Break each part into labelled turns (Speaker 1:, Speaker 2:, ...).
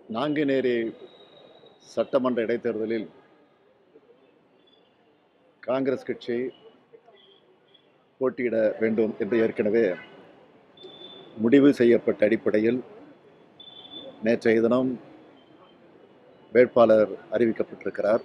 Speaker 1: நாங்குநேரி சட்டமன்ற இடைத்தேர்தலில் காங்கிரஸ் கட்சி போட்டியிட வேண்டும் என்று ஏற்கனவே முடிவு செய்யப்பட்ட அடிப்படையில் நேற்றைய தினம் வேட்பாளர் அறிவிக்கப்பட்டிருக்கிறார்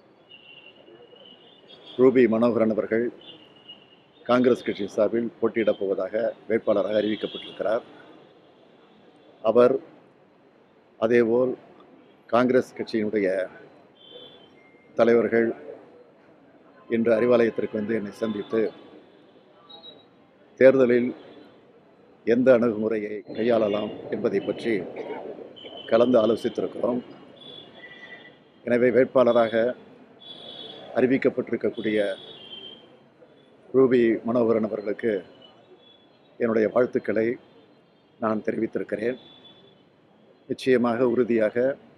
Speaker 1: ரூபி மனோகரன் அவர்கள் காங்கிரஸ் கட்சி சார்பில் போட்டியிடப் போவதாக வேட்பாளராக அறிவிக்கப்பட்டிருக்கிறார் அவர் அதேபோல் காங்கிரஸ் கட்சியினுடைய தலைவர்கள் இன்று அறிவாலயத்திற்கு வந்து என்னை சந்தித்து தேர்தலில் எந்த அணுகுமுறையை கையாளலாம் என்பதை பற்றி கலந்து ஆலோசித்திருக்கிறோம் எனவே வேட்பாளராக அறிவிக்கப்பட்டிருக்கக்கூடிய ரூபி மனோகரன் அவர்களுக்கு என்னுடைய வாழ்த்துக்களை நான் தெரிவித்திருக்கிறேன் நிச்சயமாக உறுதியாக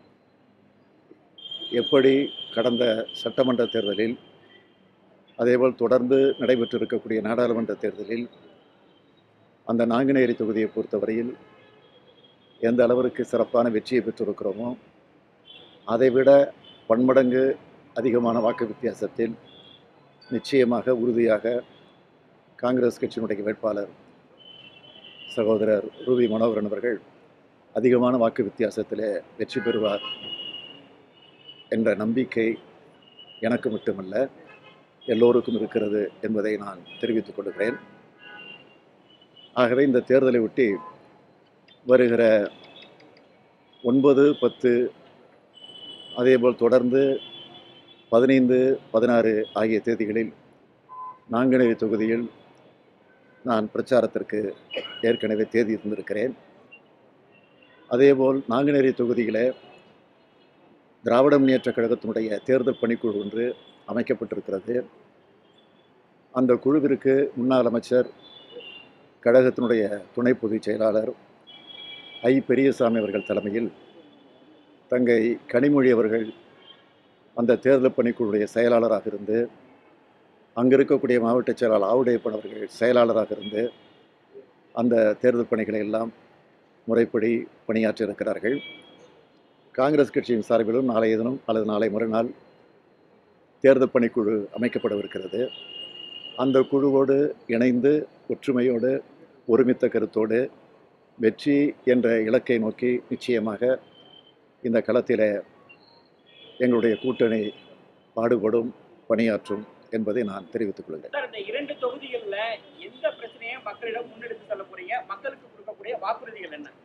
Speaker 1: எப்படி கடந்த சட்டமன்ற தேர்தலில் அதேபோல் தொடர்ந்து நடைபெற்றிருக்கக்கூடிய நாடாளுமன்ற தேர்தலில் அந்த நாங்குநேரி தொகுதியை பொறுத்தவரையில் எந்த அளவிற்கு சிறப்பான வெற்றியை பெற்றிருக்கிறோமோ அதைவிட பன்மடங்கு அதிகமான வாக்கு வித்தியாசத்தில் நிச்சயமாக உறுதியாக காங்கிரஸ் கட்சியினுடைய வேட்பாளர் சகோதரர் ரூபி மனோகரன் அவர்கள் அதிகமான வாக்கு வித்தியாசத்தில் வெற்றி பெறுவார் என்ற நம்பிக்கை எனக்கு மட்டுமல்ல எல்லோருக்கும் இருக்கிறது என்பதை நான் தெரிவித்துக் கொள்கிறேன் ஆகவே இந்த தேர்தலை ஒட்டி வருகிற ஒன்பது பத்து அதேபோல் தொடர்ந்து பதினைந்து பதினாறு ஆகிய தேதிகளில் நாங்குநேரி தொகுதியில் நான் பிரச்சாரத்திற்கு ஏற்கனவே தேதி இருந்திருக்கிறேன் அதேபோல் நாங்குநேரி தொகுதியில் திராவிட முன்னேற்ற கழகத்தினுடைய தேர்தல் பணிக்குழு ஒன்று அமைக்கப்பட்டிருக்கிறது அந்த குழுவிற்கு முன்னாள் அமைச்சர் கழகத்தினுடைய துணை பொதுச் செயலாளர் ஐ பெரியசாமி அவர்கள் தலைமையில் தங்கை கனிமொழி அவர்கள் அந்த தேர்தல் பணிக்குழுடைய செயலாளராக இருந்து அங்கே இருக்கக்கூடிய மாவட்ட செயலாளர் ஆவுடையப்பன் அவர்கள் செயலாளராக இருந்து அந்த தேர்தல் பணிகளை எல்லாம் முறைப்படி பணியாற்றி இருக்கிறார்கள் காங்கிரஸ் கட்சியின் சார்பிலும் நாளைய தினம் அல்லது நாளை மறுநாள் தேர்தல் பணிக்குழு அமைக்கப்படவிருக்கிறது அந்த குழுவோடு இணைந்து ஒற்றுமையோடு ஒருமித்த கருத்தோடு வெற்றி என்ற இலக்கை நோக்கி நிச்சயமாக இந்த களத்தில் எங்களுடைய கூட்டணி பாடுபடும் பணியாற்றும் என்பதை நான் தெரிவித்துக் கொள்கிறேன்
Speaker 2: சார் இந்த இரண்டு தொகுதிகளில் எந்த பிரச்சனையை மக்களிடம் முன்னெடுத்து செல்ல போறீங்க மக்களுக்கு கொடுக்கக்கூடிய வாக்குறுதிகள் என்ன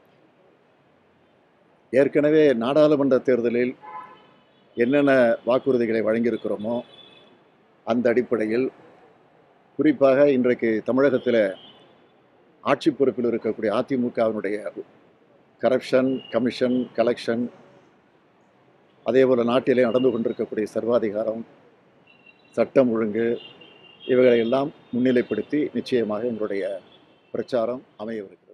Speaker 1: ஏற்கனவே நாடாளுமன்ற தேர்தலில் என்னென்ன வாக்குறுதிகளை வழங்கியிருக்கிறோமோ அந்த அடிப்படையில் குறிப்பாக இன்றைக்கு தமிழகத்தில் ஆட்சி பொறுப்பில் இருக்கக்கூடிய அதிமுகவினுடைய கரப்ஷன் கமிஷன் கலெக்ஷன் அதேபோல் நாட்டிலே நடந்து கொண்டிருக்கக்கூடிய சர்வாதிகாரம் சட்டம் ஒழுங்கு இவைகளை எல்லாம் முன்னிலைப்படுத்தி நிச்சயமாக எங்களுடைய பிரச்சாரம் அமையவிருக்கிறது